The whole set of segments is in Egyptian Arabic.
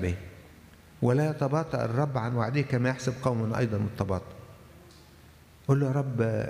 به ولا يتباطأ الرب عن وعده كما يحسب قوم أيضا التباطؤ قول له يا رب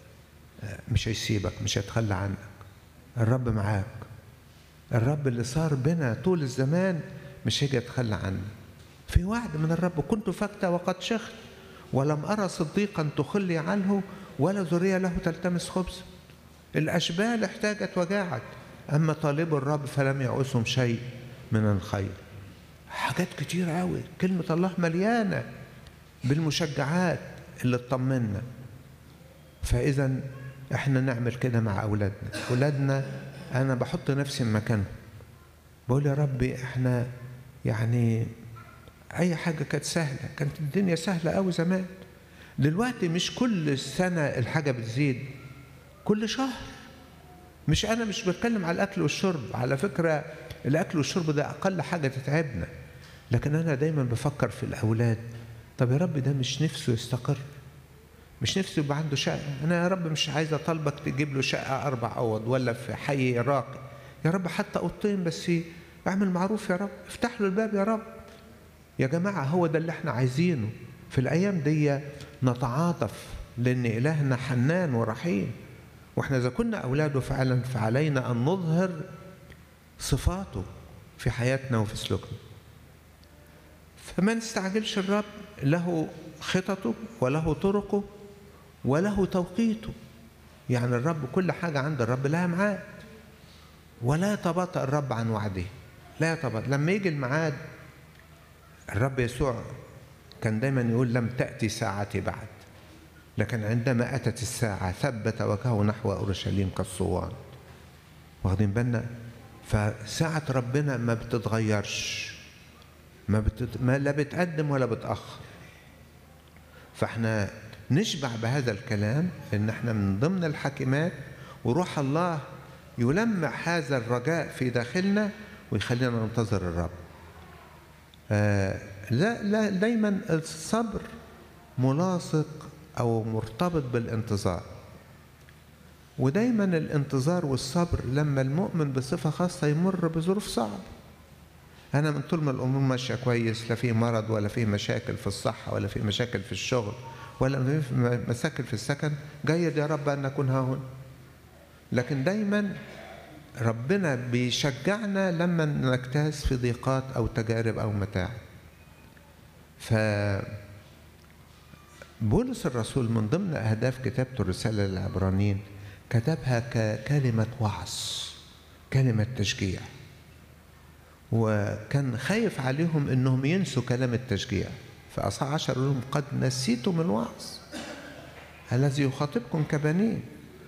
مش هيسيبك مش هيتخلى عنك الرب معاك الرب اللي صار بنا طول الزمان مش هيجي يتخلى عنه في وعد من الرب كنت فكت وقد شخت ولم أرى صديقا تخلي عنه ولا ذرية له تلتمس خبز الأشبال احتاجت وجاعت أما طالب الرب فلم يعوزهم شيء من الخير حاجات كتير قوي كلمة الله مليانة بالمشجعات اللي تطمنا فإذا احنا نعمل كده مع أولادنا أولادنا أنا بحط نفسي مكانهم بقول يا ربي احنا يعني أي حاجة كانت سهلة كانت الدنيا سهلة قوي زمان دلوقتي مش كل سنة الحاجة بتزيد كل شهر مش أنا مش بتكلم على الأكل والشرب على فكرة الأكل والشرب ده أقل حاجة تتعبنا لكن أنا دايما بفكر في الأولاد طب يا رب ده مش نفسه يستقر مش نفسه يبقى عنده شقة أنا يا رب مش عايز أطالبك تجيب له شقة أربع أوض ولا في حي راقي يا رب حتى أوضتين بس اعمل معروف يا رب افتح له الباب يا رب يا جماعة هو ده اللي احنا عايزينه في الأيام دي نتعاطف لأن إلهنا حنان ورحيم واحنا إذا كنا أولاده فعلا فعلينا أن نظهر صفاته في حياتنا وفي سلوكنا فما نستعجلش الرب له خططه وله طرقه وله توقيته يعني الرب كل حاجة عند الرب لها ميعاد ولا يتباطأ الرب عن وعده لا يتباطأ لما يجي الميعاد الرب يسوع كان دايما يقول لم تأتي ساعتي بعد لكن عندما أتت الساعة ثبت وجهه نحو أورشليم كالصوان واخدين بالنا فساعة ربنا ما بتتغيرش ما, بتت... ما لا بتقدم ولا بتأخر فاحنا نشبع بهذا الكلام ان احنا من ضمن الحاكمات وروح الله يلمع هذا الرجاء في داخلنا ويخلينا ننتظر الرب آه لا لا دايما الصبر ملاصق او مرتبط بالانتظار ودايما الانتظار والصبر لما المؤمن بصفه خاصه يمر بظروف صعبه انا من طول ما الامور ماشيه كويس لا في مرض ولا في مشاكل في الصحه ولا في مشاكل في الشغل ولا في مشاكل في السكن جيد يا رب ان نكون ها هنا لكن دايما ربنا بيشجعنا لما نجتاز في ضيقات او تجارب او متاعب ف بولس الرسول من ضمن اهداف كتابته الرساله للعبرانيين كتبها ككلمه وعظ كلمه تشجيع وكان خايف عليهم انهم ينسوا كلام التشجيع فأصح عشر لهم قد نسيتم الوعظ الذي يخاطبكم كبنين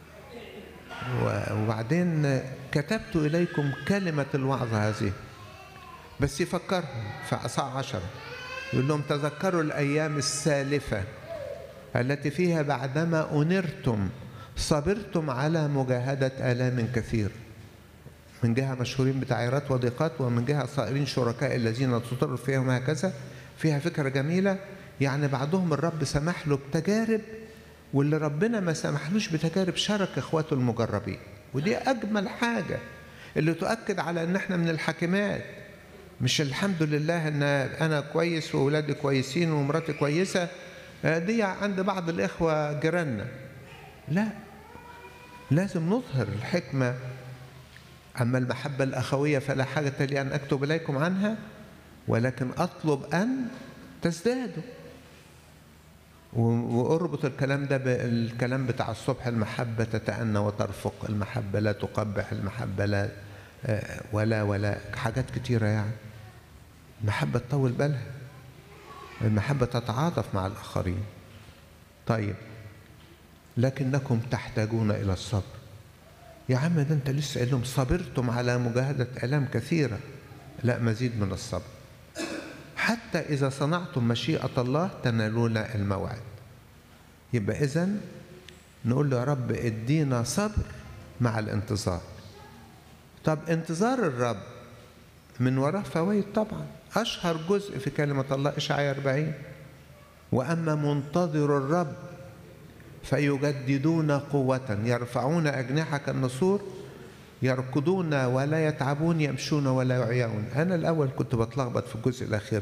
وبعدين كتبت إليكم كلمة الوعظ هذه بس يفكرهم في أصح عشر يقول لهم تذكروا الأيام السالفة التي فيها بعدما أنرتم صبرتم على مجاهدة آلام كثير من جهة مشهورين بتعيرات وضيقات ومن جهة صائرين شركاء الذين تضر فيهم هكذا فيها فكرة جميلة يعني بعضهم الرب سمح له بتجارب واللي ربنا ما سمحلوش بتجارب شارك اخواته المجربين ودي اجمل حاجة اللي تؤكد على ان احنا من الحاكمات مش الحمد لله ان انا كويس واولادي كويسين ومراتي كويسة دي عند بعض الاخوة جيراننا لا لازم نظهر الحكمة أما المحبة الأخوية فلا حاجة لي أن أكتب إليكم عنها ولكن أطلب أن تزدادوا واربط الكلام ده بالكلام بتاع الصبح المحبة تتأنى وترفق المحبة لا تقبح المحبة لا ولا ولا حاجات كتيرة يعني المحبة تطول بالها المحبة تتعاطف مع الآخرين طيب لكنكم تحتاجون إلى الصبر يا عم ده انت لسه قايل لهم صبرتم على مجاهدة آلام كثيرة لا مزيد من الصبر حتى إذا صنعتم مشيئة الله تنالون الموعد يبقى إذا نقول له يا رب ادينا صبر مع الانتظار طب انتظار الرب من وراه فوائد طبعا أشهر جزء في كلمة الله إشعياء 40 وأما منتظر الرب فيجددون قوة يرفعون أجنحة كالنسور يركضون ولا يتعبون يمشون ولا يعيون أنا الأول كنت بتلخبط في الجزء الأخير